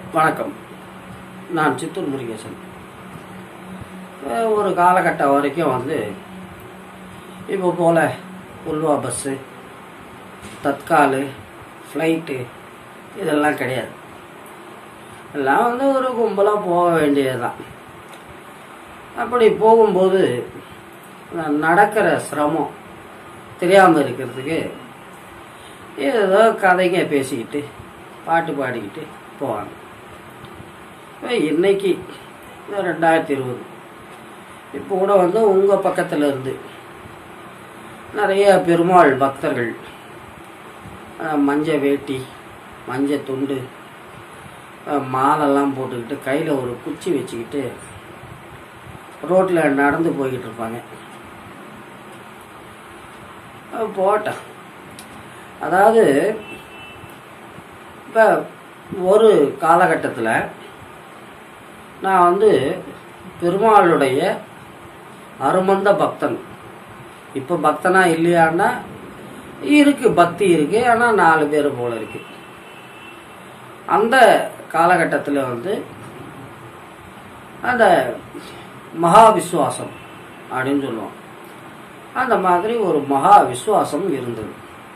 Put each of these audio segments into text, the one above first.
வணக்கம் நான் சித்தூர் முருகேசன் அஹ் ஒரு காலகட்டம் வரைக்கும் வந்து இப்போ போல் உல்வா பஸ்ஸு தத்காலு ஃப்ளைட்டு இதெல்லாம் கிடையாது எல்லாம் வந்து ஒரு கும்பலாக போக வேண்டியதுதான் அப்படி போகும்போது ந- நடக்கிற சிரமம் தெரியாமல் இருக்கிறதுக்கு ஏதோ கதைங்க பேசிக்கிட்டு பாட்டு பாடிக்கிட்டு போவாங்க இப்போ இன்னைக்கு இந்த ரெண்டாயிரத்தி இருபது இப்போ கூட வந்து உங்கள் பக்கத்தில் இருந்து நிறைய பெருமாள் பக்தர்கள் அஹ், மஞ்ச வேட்டி மஞ்ச துண்டு அஹ், மாலெல்லாம் போட்டுக்கிட்டு கையில் ஒரு குச்சி வச்சுக்கிட்டு ரோட்டில் நடந்து போய்கிட்டு இருப்பாங்க அஹ், போட்டேன் அதாவது இப்போ ஒரு காலகட்டத்தில் நான் வந்து பெருமாளுடைய அருமந்த பக்தன் இப்போ பக்தனா இல்லையான்னா இருக்கு பக்தி இருக்கு ஆனால் நாலு பேர் போல இருக்கு அந்த காலகட்டத்தில் வந்து அந்த மகா விசுவாசம் அப்படின்னு சொல்லுவோம் அந்த மாதிரி ஒரு மகா விசுவாசம் இருந்தது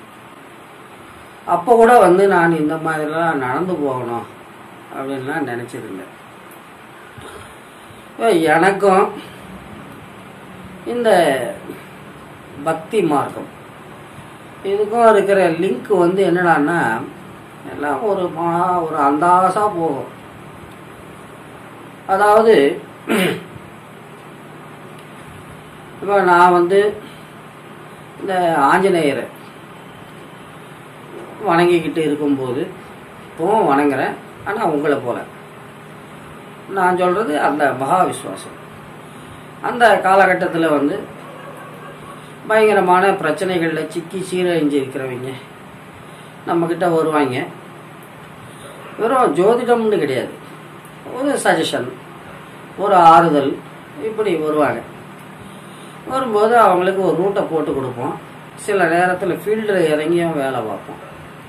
அப்போ கூட வந்து நான் இந்த மாதிரிலாம் நடந்து போகணும் அப்படின்லாம் நினச்சதில்லை இப்போ எனக்கும் இந்த பக்தி மார்க்கம் இதுக்கும் இருக்கிற லிங்க் வந்து என்னடான்னா எல்லாம் ஒரு மா ஒரு அந்தாசா போகும் அதாவது இப்போ நான் வந்து இந்த ஆஞ்சநேயரை வணங்கிக்கிட்டு இருக்கும்போது இப்போவும் வணங்குறேன் ஆனால் உங்களை போல நான் சொல்கிறது அந்த மகா விசுவாசம் அந்த காலகட்டத்தில் வந்து பயங்கரமான பிரச்சனைகளில் சிக்கி சீரழிஞ்சு இருக்கிறவங்க நம்மக்கிட்ட வருவாங்க வெறும் ஜோதிடம்னு கிடையாது ஒரு சஜஷன் ஒரு ஆறுதல் இப்படி வருவாங்க வரும்போது அவங்களுக்கு ஒரு ரூட்டை போட்டு கொடுப்போம் சில நேரத்தில் ஃபீல்டில் இறங்கியும் வேலை பார்ப்போம்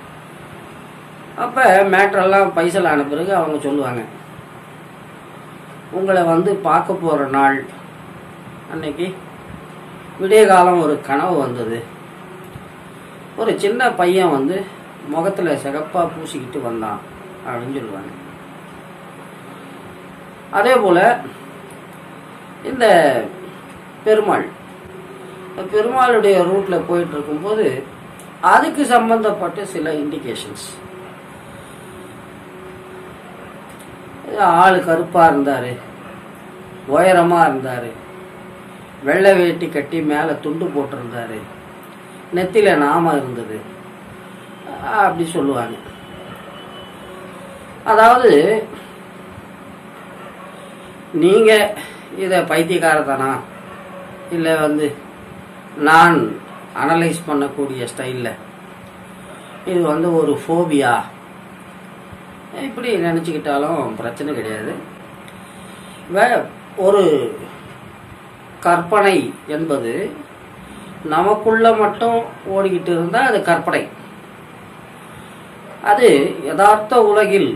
அப்போ மேட்ரெல்லாம் பைசல் ஆன பிறகு அவங்க சொல்லுவாங்க உங்களை வந்து பார்க்க போகிற நாள் அன்னைக்கு விடிய காலம் ஒரு கனவு வந்தது ஒரு சின்ன பையன் வந்து முகத்தில் சிகப்பாக பூசிக்கிட்டு வந்தான் அப்படின்னு சொல்லுவாங்க அதே போல் இந்த பெருமாள் இந்த பெருமாளுடைய ரூட்டில் போயிட்டு இருக்கும்போது அதுக்கு சம்பந்தப்பட்ட சில இண்டிகேஷன்ஸ் ஆள் கருப்பாக இருந்தார் உயரமாக இருந்தார் வெள்ளை வேட்டி கட்டி மேலே துண்டு போட்டிருந்தாரு நெத்தில நாமம் இருந்தது அப்படி சொல்லுவாங்க அதாவது நீங்க இதை பைத்தியக்காரத்தானா இல்லை வந்து நான் அனலைஸ் பண்ணக்கூடிய ஸ்டைலில் இது வந்து ஒரு ஃபோபியா இப்படி நினச்சிக்கிட்டாலும் பிரச்சனை கிடையாது வே- ஒரு கற்பனை என்பது நமக்குள்ள மட்டும் ஓடிக்கிட்டு இருந்தால் அது கற்பனை அது யதார்த்த உலகில்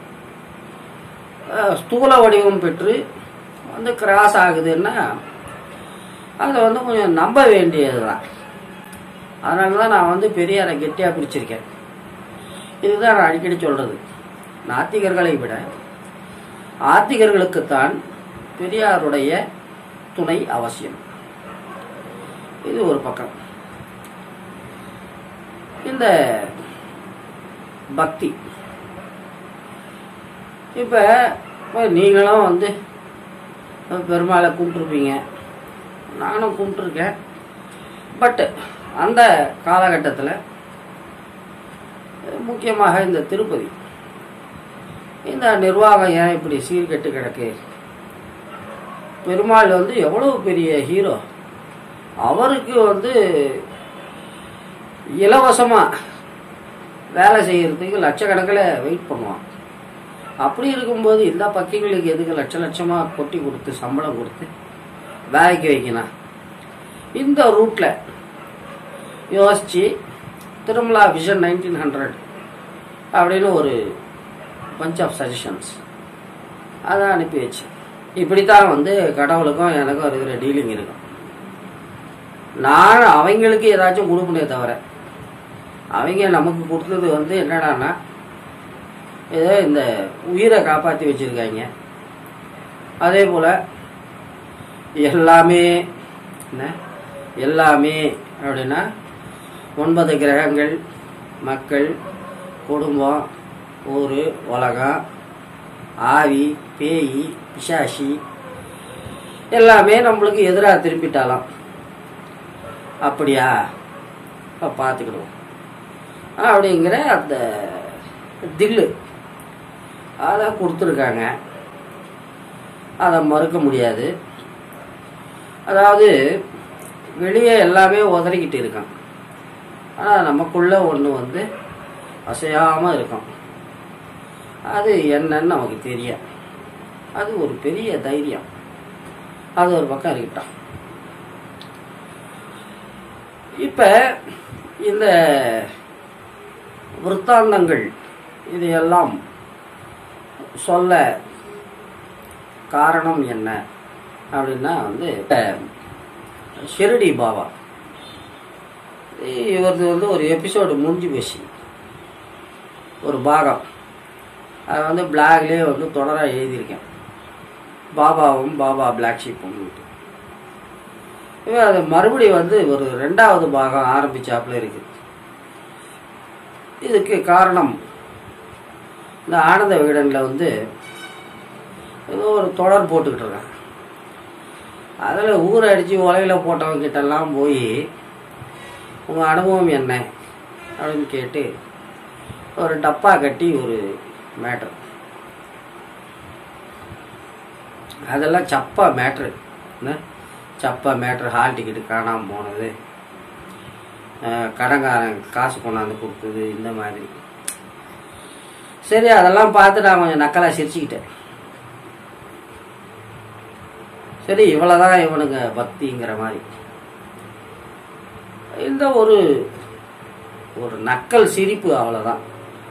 அஹ், ஸ்தூல வடிவம் பெற்று வந்து கிராஸ் ஆகுதுன்னா அதை வந்து கொஞ்சம் நம்ப வேண்டியது தான் அதனால தான் நான் வந்து பெரியாரை கெட்டியாக பிடிச்சிருக்கேன் இதுதான் நான் அடிக்கடி சொல்கிறது நாத்திகர்களை விட ஆத்திகர்களுக்குத்தான் பெரியாருடைய துணை அவசியம் இது ஒரு பக்கம் இந்த பக்தி இப்ப இப்ப நீங்களும் வந்து பெருமாளை கும்பிட்டுருப்பீங்க நானும் கும்பிட்டுருக்கேன் பட் அந்த காலகட்டத்தில் முக்கியமாக இந்த திருப்பதி இந்த நிர்வாகம் ஏன் இப்படி சீர்கெட்டு கிடக்கு பெருமாள் வந்து எவ்வளவு பெரிய ஹீரோ அவருக்கு வந்து இலவசமா வேலை செய்யறதுக்கு லட்சக்கணக்கில் வெயிட் பண்ணுவான் அப்படி இருக்கும்போது இந்த பக்கிங்களுக்கு எதுக்கு லட்ச லட்சமா கொட்டி கொடுத்து சம்பளம் கொடுத்து வேலைக்கு வைக்கணும் இந்த ரூட்ல யோசிச்சு திருமலா விஷன் நைன்டீன் ஹண்ட்ரட் அப்படின்னு ஒரு பஞ்ச் ஆஃப் சஜஷன்ஸ் அதை அனுப்பி வச்சேன் இப்படித்தான் வந்து கடவுளுக்கும் எனக்கும் இருக்கிற டீலிங் இருக்கும் நான் அவங்களுக்கு ஏதாச்சும் கொடுப்பனே தவிர அவங்க நமக்கு கொடுத்தது வந்து என்னடான்னா ஏதோ இந்த உயிரை காப்பாற்றி வச்சிருக்காங்க அதே போல் எல்லாமே என்ன எல்லாமே அப்படின்னா ஒன்பது கிரகங்கள் மக்கள் குடும்பம் ஊர் உலகம் ஆவி பேய் பிசாசி எல்லாமே நம்மளுக்கு எதிராக திரும்பிட்டாலாம் அப்படியா அப்போ பார்த்துக்கிடுவோம் அப்படிங்கிற அந்த தில்லு அதை கொடுத்துருக்காங்க அதை மறுக்க முடியாது அதாவது வெளியே எல்லாமே உதறிக்கிட்டு இருக்கான் ஆனால் நமக்குள்ள ஒன்று வந்து அசையாமல் இருக்கும் அது என்னன்னு நமக்கு தெரியும் அது ஒரு பெரிய தைரியம் அது ஒரு பக்கம் இருக்கட்டும் இப்போ இந்த விற்த்தாந்தங்கள் இதையெல்லாம் சொல்ல காரணம் என்ன அப்படின்னா வந்து ஷிரடி பாபா இவரது வந்து ஒரு எபிசோடு முடிஞ்சு போச்சு ஒரு பாகம் அது வந்து பிளாக்லேயே வந்து தொடராக எழுதியிருக்கேன் பாபாவும் பாபா பிளாக் ஷீப்பும் இவன் அது மறுபடியும் வந்து ஒரு ரெண்டாவது பாகம் ஆரம்பிச்சாப்புல இருக்கு இதுக்கு காரணம் இந்த ஆனந்த விகடனில் வந்து ஏதோ ஒரு தொடர் போட்டுக்கிட்டு இருக்கான் அதில் ஊரை அடித்து உலகில் போட்டவங்க கிட்டெல்லாம் போய் உங்கள் அனுபவம் என்ன அப்படின்னு கேட்டு ஒரு டப்பா கட்டி ஒரு மேட்ரு அதெல்லாம் சப்பா மேட்ரு என்ன சப்பா மேட்ரு ஹால் டிக்கெட்டு காணாமல் போனது அஹ் கடன்காரன் காசு கொண்டாந்து கொடுத்தது இந்த மாதிரி சரி அதெல்லாம் பார்த்து நான் கொஞ்சம் நக்கலாக சிரிச்சுக்கிட்டேன் சரி இவ்வளோதான் இவனுங்க பக்திங்கிற மாதிரி இந்த ஒரு ஒரு நக்கல் சிரிப்பு அவ்வளோதான்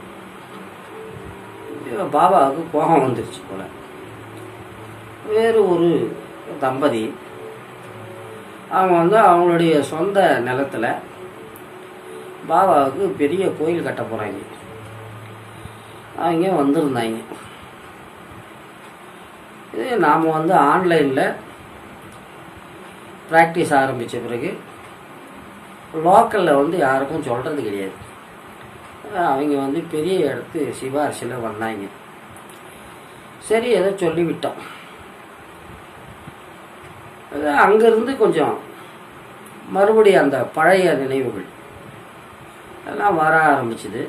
இவன் பாபாவுக்கு கோபம் வந்துருச்சு போல வேறு ஒரு தம்பதி அவங்க வந்து அவங்களுடைய சொந்த நிலத்துல பாபாவுக்கு பெரிய கோயில் கட்ட போகிறாங்க அவங்க வந்திருந்தாங்க இது நாம் வந்து ஆன்லைனில் ப்ராக்டிஸ் ஆரம்பித்த பிறகு லோக்கலில் வந்து யாருக்கும் சொல்கிறது கிடையாது அவங்க வந்து பெரிய இடத்து சிபாரிசில் வந்தாங்க சரி ஏதோ சொல்லிவிட்டோம் அது அங்கேருந்து கொஞ்சம் மறுபடியும் அந்த பழைய நினைவுகள் எல்லாம் வர ஆரம்பிச்சுது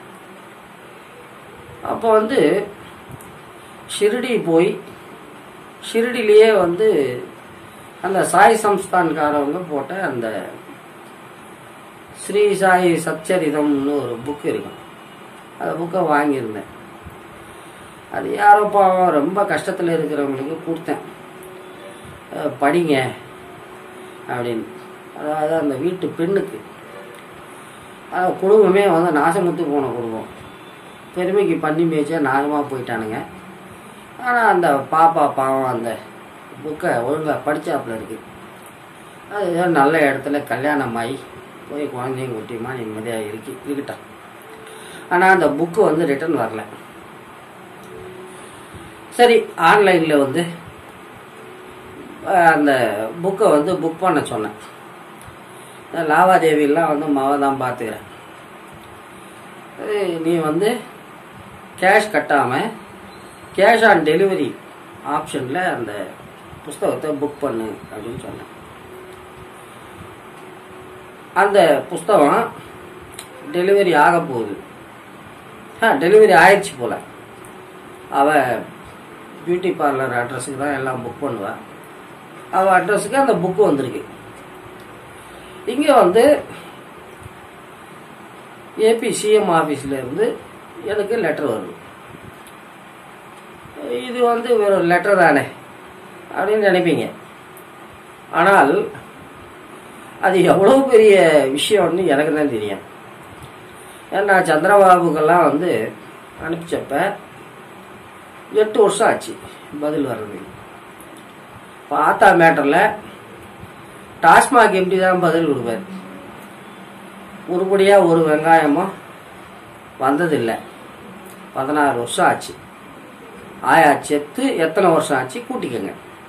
அப்போ வந்து ஷிரடி போய் ஷிரடிலேயே வந்து அந்த சாய் சம்ஸ்தான்காரவங்க போட்ட அந்த ஸ்ரீ சாய் சச்சரிதம்னு ஒரு புக்கு இருக்கும் அந்த புக்கை வாங்கியிருந்தேன் அது யாரோ பாவம் ரொம்ப கஷ்டத்தில் இருக்கிறவங்களுக்கு கொடுத்தேன் அஹ் படிங்க அப்படின்னு அதாவது அந்த வீட்டு பெண்ணுக்கு அது குடும்பமே வந்து நாசமுத்து போன குடும்பம் பெருமைக்கு பண்ணி மேய்ச்சா நாகமாக போயிட்டானுங்க ஆனால் அந்த பாப்பா பாவம் அந்த புக்கை ஒழுங்காக படித்தாப்புல இருக்கு அது ஏதோ நல்ல இடத்துல கல்யாணம் ஆகி போய் குழந்தையும் குட்டியுமா நிம்மதியாக இருக்கு இருக்கட்டும் ஆனால் அந்த புக்கு வந்து ரிட்டர்ன் வரல சரி ஆன்லைனில் வந்து அஹ், அந்த புக்கை வந்து புக் பண்ண சொன்னேன் இந்த லாவாதேவியெல்லாம் வந்து மாவ தான் பார்த்துக்கிறேன் நீ வந்து கேஷ் கட்டாமல் கேஷ் ஆன் டெலிவரி ஆப்ஷனில் அந்த புஸ்தகத்தை புக் பண்ணு அப்படின்னு சொன்னேன் அந்த புஸ்தகம் டெலிவரி ஆக போகுது ஆ டெலிவரி ஆயிடுச்சு போல அவ பியூட்டி பார்லர் அட்ரஸுக்கு தான் எல்லாம் புக் பண்ணுவா அவள் அட்ரஸுக்கு அந்த புக்கு வந்திருக்கு இங்கே வந்து ஏபி சிஎம் ஆஃபீஸில் இருந்து எனக்கு லெட்டர் வருது இது வந்து ஒரு லெட்டர் தானே அப்படின்னு நினைப்பீங்க ஆனால் அது எவ்வளோ பெரிய விஷயம்னு எனக்கு தான் தெரியும் ஏன்னா சந்திரபாபுக்கெல்லாம் வந்து அனுப்பிச்சப்ப எட்டு வருஷம் ஆச்சு பதில் வர்றது இப்போ ஆத்தா மேட்டரில் டாஸ்மாக் எம்டி தான் பதில் கொடுப்பார் உருப்படியாக ஒரு வெங்காயமும் வந்ததில்லை பதினாறு வருஷம் ஆச்சு ஆயா செத்து எத்தனை வருஷம் ஆச்சு கூட்டிக்கங்க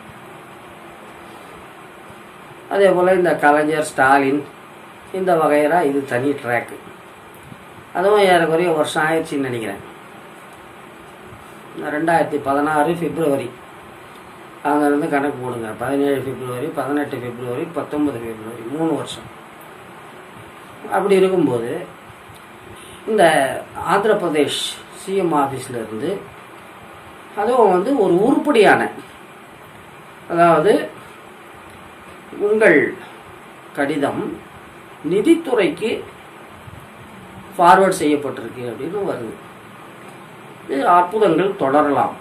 அதே போல் இந்த கலைஞர் ஸ்டாலின் இந்த வகைரா இது தனி ட்ராக்கு அதுவும் ஏறக்குறைய வருஷம் ஆயிடுச்சுன்னு நினைக்கிறேன் ரெண்டாயிரத்தி பதினாறு பிப்ரவரி அங்கேருந்து கணக்கு போடுங்க பதினேழு பிப்ரவரி பதினெட்டு பிப்ரவரி பத்தொன்பது பிப்ரவரி மூணு வருஷம் அப்படி இருக்கும்போது இந்த ஆந்திர பிரதேஷ் சிஎம் ஆஃபீஸில் இருந்து அதுவும் வந்து ஒரு உருப்படியான அதாவது உங்கள் கடிதம் நிதித்துறைக்கு ஃபார்வர்ட் செய்யப்பட்டிருக்கு அப்படின்னு வருது இது அற்புதங்கள் தொடரலாம்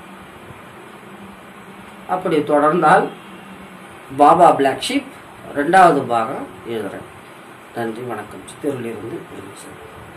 அப்படி தொடர்ந்தால் பாபா பிளாக் ஷீப் ரெண்டாவது பாகம் எழுதுறேன் நன்றி வணக்கம் சித்தூரிலிருந்து சார்